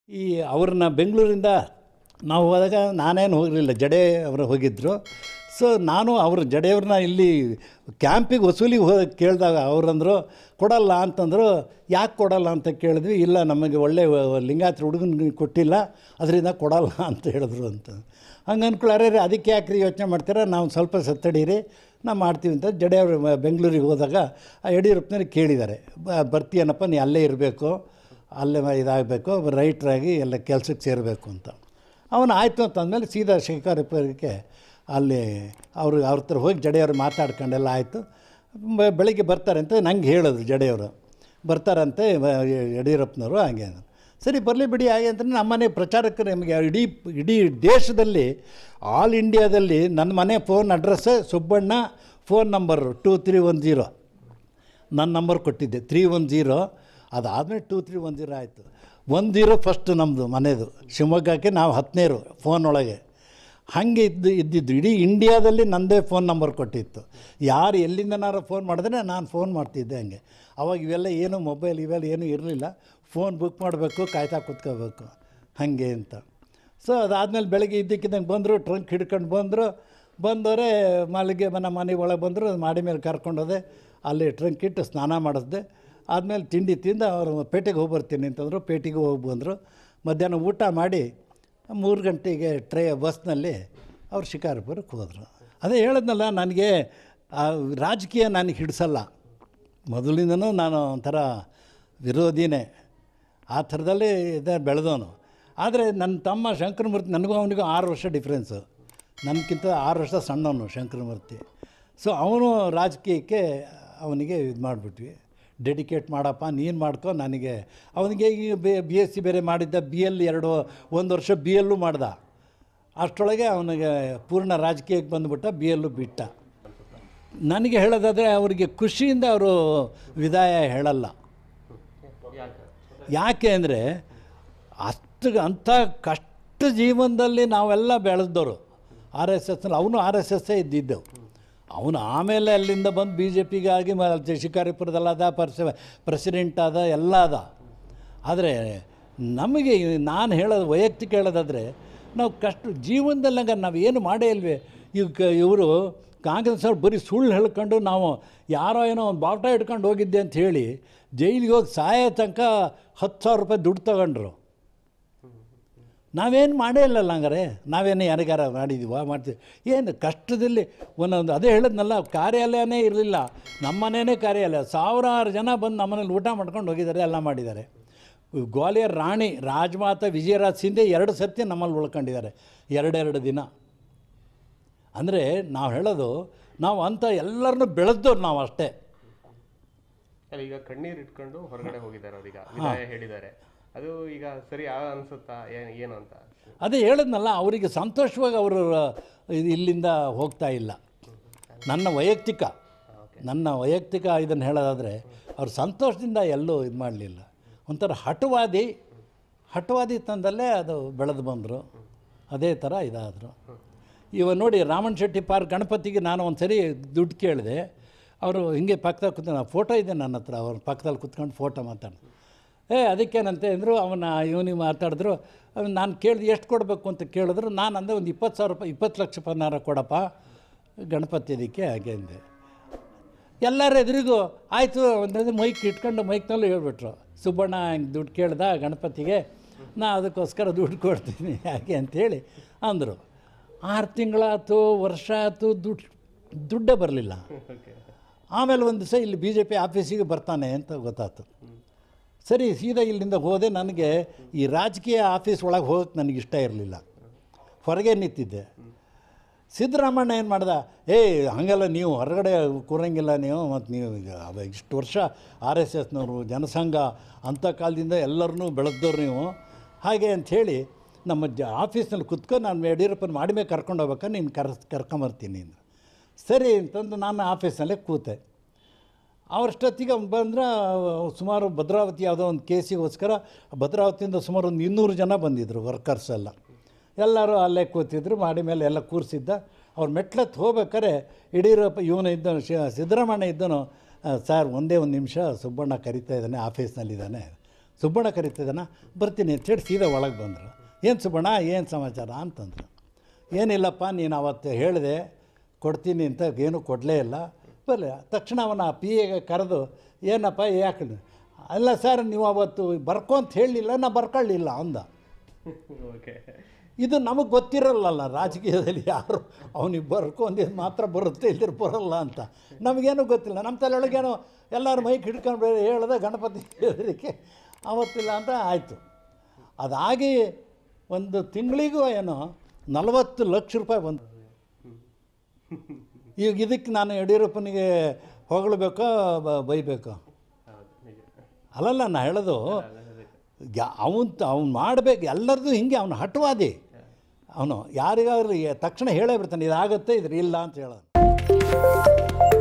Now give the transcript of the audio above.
ಈ ಅವ್ರನ್ನ ಬೆಂಗಳೂರಿಂದ ನಾವು ಹೋದಾಗ ನಾನೇನು ಹೋಗಲಿಲ್ಲ ಜಡೆ ಅವರು ಹೋಗಿದ್ದರು ಸೊ ನಾನು ಅವ್ರ ಜಡೆಯವ್ರನ್ನ ಇಲ್ಲಿ ಕ್ಯಾಂಪಿಗೆ ವಸೂಲಿಗೆ ಹೋಗಿ ಕೇಳಿದಾಗ ಅವ್ರಂದರು ಕೊಡಲ್ಲ ಅಂತಂದರು ಯಾಕೆ ಕೊಡಲ್ಲ ಅಂತ ಕೇಳಿದ್ವಿ ಇಲ್ಲ ನಮಗೆ ಒಳ್ಳೆ ಲಿಂಗಾಯತ್ರ ಹುಡುಗನ ಕೊಟ್ಟಿಲ್ಲ ಅದರಿಂದ ಕೊಡಲ್ಲ ಅಂತ ಹೇಳಿದ್ರು ಅಂತ ಹಂಗೆ ಅನ್ಕೊಳ್ಳಾರೆ ಅದಕ್ಕೆ ಯಾಕ್ರಿ ಯೋಚನೆ ಮಾಡ್ತೀರಾ ನಾವು ಸ್ವಲ್ಪ ಸತ್ತಡೀರಿ ನಾವು ಮಾಡ್ತೀವಿ ಅಂತ ಜಡೆಯವರು ಬೆಂಗಳೂರಿಗೆ ಹೋದಾಗ ಆ ಯಡಿಯೂರಪ್ಪನವ್ರಿಗೆ ಕೇಳಿದ್ದಾರೆ ಬ ಬರ್ತೀಯನಪ್ಪ ನೀ ಅಲ್ಲೇ ಇರಬೇಕು ಅಲ್ಲೇ ಇದಾಗಬೇಕು ರೈಟ್ರಾಗಿ ಎಲ್ಲ ಕೆಲಸಕ್ಕೆ ಸೇರಬೇಕು ಅಂತ ಅವನು ಆಯಿತು ಅಂತಂದಮೇಲೆ ಸೀದಾ ಶಿಕಾರಿಪುರಕ್ಕೆ ಅಲ್ಲಿ ಅವರು ಅವ್ರ ಹತ್ರ ಹೋಗಿ ಜಡೆಯವರು ಮಾತಾಡ್ಕೊಂಡೆಲ್ಲ ಆಯಿತು ಬ- ಬೆಳಿಗ್ಗೆ ಬರ್ತಾರೆ ಅಂತ ನಂಗೆ ಹೇಳಿದ್ರು ಜಡೆಯವರು ಬರ್ತಾರಂತೆ ವ- ಯಡಿಯೂರಪ್ಪನವರು ಹಾಗೆ ಅಂದ್ರು. ಸರಿ ಬರಲಿ ಬಿಡಿ ಹಾಗೆ ಅಂತ ನಮ್ಮನೆ ಪ್ರಚಾರಕ್ಕೆ ನಮಗೆ ಇಡೀ ಇಡೀ ದೇಶದಲ್ಲಿ ಆಲ್ ಇಂಡಿಯಾದಲ್ಲಿ ನನ್ನ ಮನೆ ಫೋನ್ ಅಡ್ರೆಸ್ಸೇ Subbanna phone number two three one zero ನನ್ನ ನಂಬರ್ ಕೊಟ್ಟಿದ್ದೆ ತ್ರೀ ಒನ್ ಜೀರೋ ಅದಾದಮೇಲೆ ಟೂ ತ್ರೀ ಒನ್ ಜೀರೋ ಆಯಿತು ಒನ್ ಜೀರೋ ಫಸ್ಟ್ ನಮ್ಮದು ಮನೆಯದು ಶಿವಮೊಗ್ಗಕ್ಕೆ ನಾವು ಹತ್ತನೇರು ಫೋನ್ ಒಳಗೆ ಹಾಗೆ ಇದ್ದು ಇದ್ದಿದ್ದು ಇಡೀ ಇಂಡಿಯಾದಲ್ಲಿ ನನ್ನದೇ ಫೋನ್ ನಂಬರ್ ಕೊಟ್ಟಿತ್ತು ಯಾರು ಎಲ್ಲಿಂದನಾರು ಫೋನ್ ಮಾಡಿದ್ರೆ ನಾನು ಫೋನ್ ಮಾಡ್ತಿದ್ದೆ ಹಂಗೆ ಅವಾಗ ಇವೆಲ್ಲ ಏನು ಮೊಬೈಲ್ ಇವೆಲ್ಲ ಏನೂ ಇರಲಿಲ್ಲ ಫೋನ್ ಬುಕ್ ಮಾಡಬೇಕು ಕಾಯ್ತಾ ಕೂತ್ಕೋಬೇಕು ಹಾಗೆ ಅಂತ ಸೊ ಅದಾದಮೇಲೆ ಬೆಳಗ್ಗೆ ಇದ್ದಕ್ಕಿದ್ದಂಗೆ ಬಂದರು ಟ್ರಂಕ್ ಹಿಡ್ಕೊಂಡು ಬಂದರು ಬಂದವರೇ ಮಲ್ಲಿಗೆ ನಮ್ಮ ಮನೆ ಒಳಗೆ ಬಂದರು ಮಾಡಿ ಮೇಲೆ ಕರ್ಕೊಂಡೋದೆ ಅಲ್ಲಿ ಟ್ರಂಕ್ ಇಟ್ಟು ಸ್ನಾನ ಮಾಡಿಸ್ದೆ ಆದಮೇಲೆ ತಿಂಡಿ ತಿಂದು ಅವರು ಪೇಟೆಗೆ ಹೋಗಿ ಬರ್ತೀನಿ ಅಂತಂದರು ಪೇಟೆಗೆ ಹೋಗಿ ಬಂದರು ಮಧ್ಯಾಹ್ನ ಊಟ ಮಾಡಿ ಮೂರು ಗಂಟೆಗೆ ಟ್ರೈ ಬಸ್ನಲ್ಲಿ ಅವ್ರು ಶಿಕಾರಿಪುರಕ್ಕೆ ಹೋದರು ಅದೇ ಹೇಳಿದ್ನಲ್ಲ ನನಗೆ ಆ ರಾಜಕೀಯ ನನಗೆ ಹಿಡಿಸಲ್ಲ ಮೊದಲಿಂದನೂ ನಾನು ಒಂಥರ ವಿರೋಧಿನೇ ಆ ಥರದಲ್ಲೇ ಇದೆ ಬೆಳೆದವನು ಆದರೆ ನನ್ನ ತಮ್ಮ ಶಂಕರಮೂರ್ತಿ ನನಗೂ ಅವನಿಗೂ ಆರು ವರ್ಷ ಡಿಫ್ರೆನ್ಸು ನನಗಿಂತ ಆರು ವರ್ಷ ಸಣ್ಣವನು ಶಂಕರಮೂರ್ತಿ ಸೊ ಅವನು ರಾಜಕೀಯಕ್ಕೆ ಅವನಿಗೆ ಇದು ಮಾಡಿಬಿಟ್ವಿ ಡೆಡಿಕೇಟ್ ಮಾಡಪ್ಪ ನೀನು ಮಾಡ್ಕೊ ನನಗೆ ಅವನಿಗೆ ಈಗ ಬಿ ಎಸ್ ಸಿ ಬೇರೆ ಮಾಡಿದ್ದ ಬಿ ಎಲ್ ಎರಡು ಒಂದು ವರ್ಷ ಬಿ ಎಲ್ಲು ಮಾಡ್ದ ಅಷ್ಟರೊಳಗೆ ಅವನಿಗೆ ಪೂರ್ಣ ರಾಜಕೀಯಕ್ಕೆ ಬಂದುಬಿಟ್ಟ ಬಿ ಎಲ್ಲು ಬಿಟ್ಟ ನನಗೆ ಹೇಳೋದಾದರೆ ಅವರಿಗೆ ಖುಷಿಯಿಂದ ಅವರು ವಿದಾಯ ಹೇಳಲ್ಲ ಯಾಕೆ ಅಂದರೆ ಅಷ್ಟು ಅಂಥ ಕಷ್ಟ ಜೀವನದಲ್ಲಿ ನಾವೆಲ್ಲ ಬೆಳೆದವರು ಆರ್ ಎಸ್ ಎಸ್ನಲ್ಲಿ ಅವನು ಆರ್ ಎಸ್ ಎಸ್ಸೇ ಇದ್ದಿದ್ದೆವು ಅವನು ಆಮೇಲೆ ಅಲ್ಲಿಂದ ಬಂದು ಬಿ ಜೆ ಪಿಗೆ ಆಗಿ ಮ ಶಿಕಾರಿಪುರದಲ್ಲಾದ ಪರ್ಸ ಪ್ರೆಸಿಡೆಂಟ್ ಆದ ಎಲ್ಲ ಆದ ಆದರೆ ನಮಗೆ ನಾನು ಹೇಳೋದು ವೈಯಕ್ತಿಕ ಹೇಳೋದಾದರೆ ನಾವು ಕಷ್ಟ ಜೀವನದಲ್ಲಾಗ ನಾವು ಏನು ಮಾಡೇ ಇಲ್ವೇ ಈಗ ಇವರು ಕಾಂಗ್ರೆಸ್ ಅವ್ರು ಬರೀ ಸುಳ್ಳು ಹೇಳ್ಕೊಂಡು ನಾವು ಯಾರೋ ಏನೋ ಒಂದು ಬಾವುಟ ಇಟ್ಕೊಂಡು ಹೋಗಿದ್ದೆ ಅಂತ ಹೇಳಿ ಜೈಲಿಗೆ ಹೋಗಿ ಸಾಯೋ ತನಕ ಹತ್ತು ಸಾವಿರ ರೂಪಾಯಿ ದುಡ್ಡು ತಗೊಂಡ್ರು ನಾವೇನು ಮಾಡೇ ಇಲ್ಲಲ್ಲ ಹಂಗಾರೆ ನಾವೇನು ಯಾರಿಗಾರ ಮಾಡಿದ್ದೀವ ಮಾಡ್ತೀವಿ ಏನು ಕಷ್ಟದಲ್ಲಿ ಒಂದೊಂದು ಅದೇ ಹೇಳಿದ್ನಲ್ಲ ಕಾರ್ಯಾಲಯನೇ ಇರಲಿಲ್ಲ ನಮ್ಮನೇನೇ ಕಾರ್ಯಾಲಯ ಸಾವಿರಾರು ಜನ ಬಂದು ನಮ್ಮನೇಲಿ ಊಟ ಮಾಡ್ಕೊಂಡು ಹೋಗಿದ್ದಾರೆ ಎಲ್ಲ ಮಾಡಿದ್ದಾರೆ ಗ್ವಾಲಿಯರ್ ರಾಣಿ ರಾಜಮಾತ ವಿಜಯರಾಜ್ ಸಿಂಧೆ ಎರಡು ಸತಿ ನಮ್ಮಲ್ಲಿ ಉಳ್ಕೊಂಡಿದ್ದಾರೆ ಎರಡೆರಡು ದಿನ ಅಂದರೆ ನಾವು ಹೇಳೋದು ನಾವು ಅಂಥ ಎಲ್ಲರನ್ನೂ ಬೆಳೆದವ್ರು ನಾವು ಅಷ್ಟೇ ಅಲ್ಲ ಈಗ ಕಣ್ಣೀರ್ ಇಟ್ಕೊಂಡು ಹೊರಗಡೆ ಹೋಗಿದ್ದಾರೆ ಅವ್ರೀಗ ವಿದಾಯ ಹೇಳಿದ್ದಾರೆ ಅದು ಈಗ ಸರಿ ಆ ಅನ್ಸುತ್ತಾ ಏನ್- ಏನು ಅಂತ ಅದೇ ಹೇಳಿದ್ನಲ್ಲ ಅವರಿಗೆ ಸಂತೋಷವಾಗಿ ಅವರು ಇದು ಇಲ್ಲಿಂದ ಹೋಗ್ತಾ ಇಲ್ಲ ನನ್ನ ವೈಯಕ್ತಿಕ ನನ್ನ ವೈಯಕ್ತಿಕ ಇದನ್ನು ಹೇಳೋದಾದರೆ ಅವ್ರು ಸಂತೋಷದಿಂದ ಎಲ್ಲೂ ಇದು ಮಾಡಲಿಲ್ಲ ಒಂಥರ ಹಠವಾದಿ ಹಠವಾದಿ ತಂದಲ್ಲೇ ಅದು ಬೆಳೆದು ಬಂದರು ಅದೇ ಥರ ಇದಾದರು ಇವ ನೋಡಿ ರಾಮನ್ ಶೆಟ್ಟಿ ಪಾರ್ಕ್ ಗಣಪತಿಗೆ ನಾನು ಒಂದು ಸರಿ ದುಡ್ಡು ಕೇಳಿದೆ ಅವರು ಹಿಂಗೆ ಪಕ್ಕದಲ್ಲಿ ಕೂತ್ಕೊಂಡು ಫೋಟೋ ಇದೆ ನನ್ನ ಹತ್ರ ಅವ್ರ ಪಕ್ಕದಲ್ಲಿ ಕೂತ್ಕೊಂಡು ಫೋಟೋ ಮಾತಾಡಿ ಏ ಅದಕ್ಕೇನಂತೆ ಅಂದರು ಅವನ ಇವನಿಗೆ ಮಾತಾಡಿದ್ರು ಅವ್ನು ನಾನು ಕೇಳಿದೆ ಎಷ್ಟು ಕೊಡಬೇಕು ಅಂತ ಕೇಳಿದ್ರು ನಾನು ಅಂದೆ ಒಂದು ಇಪ್ಪತ್ತು ಸಾವಿರ ರೂಪಾಯಿ ಇಪ್ಪತ್ತು ಲಕ್ಷ ರೂಪಾಯಿನಾರ ಕೊಡಪ್ಪ ಗಣಪತಿ ಇದಕ್ಕೆ ಹಾಗೆ ಅಂದೆ ಎಲ್ಲರ ಎದುರಿಗೂ ಆಯಿತು ಒಂದು ಮೈಕ್ ಇಟ್ಕೊಂಡು ಮೈಕ್ನಲ್ಲೂ ಹೇಳ್ಬಿಟ್ರು ಸುಬ್ಬಣ್ಣ ಹಿಂಗೆ ದುಡ್ಡು ಕೇಳ್ದ ಗಣಪತಿಗೆ ನಾ ಅದಕ್ಕೋಸ್ಕರ ದುಡ್ಡು ಕೊಡ್ತೀನಿ ಹಾಗೆ ಅಂಥೇಳಿ ಅಂದರು ಆರು ತಿಂಗಳಾಯ್ತು ವರ್ಷ ಆಯ್ತು ದುಡ್ಡು ದುಡ್ಡೇ ಬರಲಿಲ್ಲ ಆಮೇಲೆ ಒಂದು ದಿವಸ ಇಲ್ಲಿ ಬಿ ಜೆ ಪಿ ಆಫೀಸಿಗೆ ಬರ್ತಾನೆ ಅಂತ ಗೊತ್ತಾಯ್ತು ಸರಿ ಸೀದಾ ಇಲ್ಲಿಂದ ಹೋದೆ ನನಗೆ ಈ ರಾಜಕೀಯ ಆಫೀಸ್ ಒಳಗೆ ಹೋಗಕ್ಕೆ ನನಗೆ ಇಷ್ಟ ಇರಲಿಲ್ಲ ಹೊರಗೆ ನಿಂತಿದ್ದೆ ಸಿದ್ದರಾಮಣ್ಣ ಏನು ಮಾಡ್ದ ಏಯ್ ಹಾಗೆಲ್ಲ ನೀವು ಹೊರಗಡೆ ಕೂರಂಗಿಲ್ಲ ನೀವು ಮತ್ತು ನೀವು ಈಗ ಅವ ಇಷ್ಟು ವರ್ಷ ಆರ್ ಎಸ್ ಎಸ್ನವರು ಜನಸಂಘ ಅಂಥ ಕಾಲದಿಂದ ಎಲ್ಲರನ್ನೂ ಬೆಳೆದವ್ರು ನೀವು ಹಾಗೆ ಅಂಥೇಳಿ ನಮ್ಮ ಜ ಆಫೀಸ್ನಲ್ಲಿ ಕುತ್ಕೊಂಡು ನಾನು ಯಡಿಯೂರಪ್ಪನ ಮಾಡಿ ಮೇಲೆ ಕರ್ಕೊಂಡು ಹೋಗ್ಬೇಕಾ ನೀನು ಕರ್ ಕರ್ಕೊಂಬರ್ತೀನಿ ಅಂದ್ರು. ಸರಿ ಅಂತಂದು ನಾನು ಆಫೀಸ್ನಲ್ಲೇ ಕೂತೆ ಅವರಷ್ಟೊತ್ತಿಗೆ ಅವ್ನು ಬಂದ್ರೆ ಸುಮಾರು ಭದ್ರಾವತಿ ಯಾವುದೋ ಒಂದು ಕೇಸಿಗೋಸ್ಕರ ಭದ್ರಾವತಿಯಿಂದ ಸುಮಾರು ಒಂದು ಇನ್ನೂರು ಜನ ಬಂದಿದ್ದರು ವರ್ಕರ್ಸ್ ಎಲ್ಲ ಎಲ್ಲರೂ ಅಲ್ಲೇ ಕೂತಿದ್ರು ಮಾಡಿ ಮೇಲೆ ಎಲ್ಲ ಕೂರಿಸಿದ್ದ ಅವ್ರು ಮೆಟ್ಲತ್ತು ಹೋಗ್ಬೇಕಾರೆ ಯಡಿಯೂರಪ್ಪ ಇವನು ಇದ್ದನು ಶಿ- ಸಿದ್ದರಾಮಣ್ಣ ಇದ್ದನು "ಆ, ಸರ್ ಒಂದೇ ಒಂದು ನಿಮಿಷ ಸುಬ್ಬಣ್ಣ ಕರಿತಾ ಇದ್ದಾನೆ ಆಫೀಸ್ನಲ್ಲಿದ್ದಾನೆ ಸುಬ್ಬಣ್ಣ ಕರೀತಿದ್ದಾನ ಬರ್ತೀನಿ ಅಂತ ಹೇಳಿ ಸೀದಾ ಒಳಗೆ ಬಂದರು ಏನು ಸುಬ್ಬಣ್ಣ ಏನು ಸಮಾಚಾರ ಅಂತಂದರು ಏನಿಲ್ಲಪ್ಪ ನೀನು ಅವತ್ತು ಹೇಳಿದೆ ಕೊಡ್ತೀನಿ ಅಂತ ಏನೂ ಕೊಡಲೇ ಇಲ್ಲ ಬರಲಿ ತಕ್ಷಣ ಅವನ ಪಿ ಎಗೆ ಕರೆದು ಏನಪ್ಪ ಯಾಕೆ ಅಲ್ಲ ಸರ್ ನೀವು ಅವತ್ತು ಬರ್ಕೊ ಅಂತ ಹೇಳಲಿಲ್ಲ ನಾ ಬರ್ಕೊಳ್ಳಿಲ್ಲ ಅಂದ ಓಕೆ ಇದು ನಮಗೆ ಗೊತ್ತಿರಲ್ಲ ರಾಜಕೀಯದಲ್ಲಿ ಯಾರು ಅವನಿಗೆ ಬರ್ಕೊಂಡಿದ್ದು ಮಾತ್ರ ಬರುತ್ತೆ ಇಲ್ದಿರ ಬರಲ್ಲ ಅಂತ ನಮಗೇನು ಗೊತ್ತಿಲ್ಲ ನಮ್ಮ ತಲೆಯೊಳಗೇನೋ ಎಲ್ಲರೂ ಮೈಕ್ ಹಿಡ್ಕೊಂಡು ಬೇರೆ ಹೇಳ್ದೆ ಗಣಪತಿ ಹೇಳೋದಕ್ಕೆ ಅವತ್ತಿಲ್ಲ ಅಂತ ಆಯಿತು ಅದಾಗಿ ಒಂದು ತಿಂಗಳಿಗೂ ಏನೋ ನಲವತ್ತು ಲಕ್ಷ ರೂಪಾಯಿ ಬಂತು ಈಗ ಇದಕ್ಕೆ ನಾನು ಯಡಿಯೂರಪ್ಪನಿಗೆ ಹೊಗಳಬೇಕೋ ಬ- ಬೈಬೇಕೋ ಹೌದು ನಿಜ ಅಲ್ಲಲ್ಲ ನಾ ಹೇಳೋದು ಅದೇ. ಅವನು ಅವ್ನು ಮಾಡಬೇಕು ಎಲ್ಲರದು ಹಿಂಗೆ ಅವನು ಹಠವಾದಿ ಅವನು ಯಾರಿಗಾದ್ರೂ ತಕ್ಷಣ ಹೇಳೇ ಬಿಡ್ತಾನೆ ಇದಾಗುತ್ತೆ ಇದ್ರ ಇಲ್ಲ ಅಂತ ಹೇಳೋದು